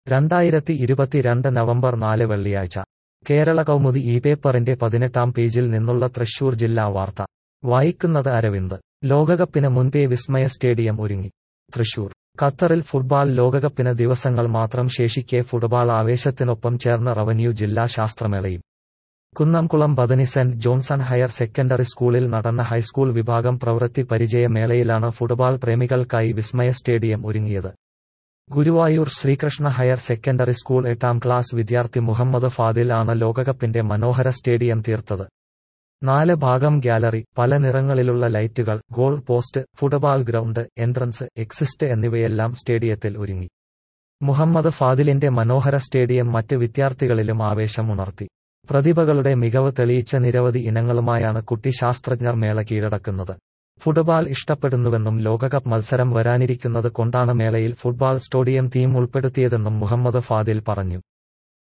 രണ്ടായിരത്തി ഇരുപത്തിരണ്ട് നവംബർ നാല് വെള്ളിയാഴ്ച കേരള കൗമുദി ഈ പേപ്പറിന്റെ പതിനെട്ടാം പേജിൽ നിന്നുള്ള തൃശൂർ ജില്ലാ വാർത്ത വായിക്കുന്നത് അരവിന്ദ് ലോകകപ്പിന് മുൻപേ വിസ്മയ സ്റ്റേഡിയം ഒരുങ്ങി തൃശൂർ ഖത്തറിൽ ഫുട്ബാൾ ലോകകപ്പിന് ദിവസങ്ങൾ മാത്രം ശേഷിക്കെ ഫുട്ബാൾ ആവേശത്തിനൊപ്പം ചേർന്ന റവന്യൂ ജില്ലാ ശാസ്ത്രമേളയും Kunnamkulam Bethany saint Johnson higher secondary സ്കൂളിൽ നടന്ന ഹൈസ്കൂൾ വിഭാഗം പ്രവൃത്തി പരിചയ മേളയിലാണ് ഫുട്ബാൾ പ്രേമികൾക്കായി വിസ്മയ സ്റ്റേഡിയം ഒരുങ്ങിയത് Guruvayur Sreekrishna higher secondary school എട്ടാം ക്ലാസ് വിദ്യാർത്ഥി മുഹമ്മദ് ഫാദിൽ ആണ് ലോകകപ്പിന്റെ മനോഹര സ്റ്റേഡിയം തീർത്തത് നാല് ഭാഗം ഗ്യാലറി പല നിറങ്ങളിലുള്ള ലൈറ്റുകൾ goal post football ground entrance exist എന്നിവയെല്ലാം സ്റ്റേഡിയത്തിൽ ഒരുങ്ങി മുഹമ്മദ് ഫാദിലിന്റെ മനോഹര സ്റ്റേഡിയം മറ്റ് വിദ്യാർത്ഥികളിലും ആവേശം ഉണർത്തി പ്രതിഭകളുടെ മികവ് തെളിയിച്ച നിരവധി ഇനങ്ങളുമായാണ് കുട്ടി ശാസ്ത്രജ്ഞർ മേള കീഴടക്കുന്നത് ഫുട്ബാൾ ഇഷ്ടപ്പെടുന്നുവെന്നും ലോകകപ്പ് മത്സരം വരാനിരിക്കുന്നത് കൊണ്ടാണ് മേളയിൽ ഫുട്ബാൾ സ്റ്റേഡിയം തീം ഉൾപ്പെടുത്തിയതെന്നും മുഹമ്മദ് ഫാദിൽ പറഞ്ഞു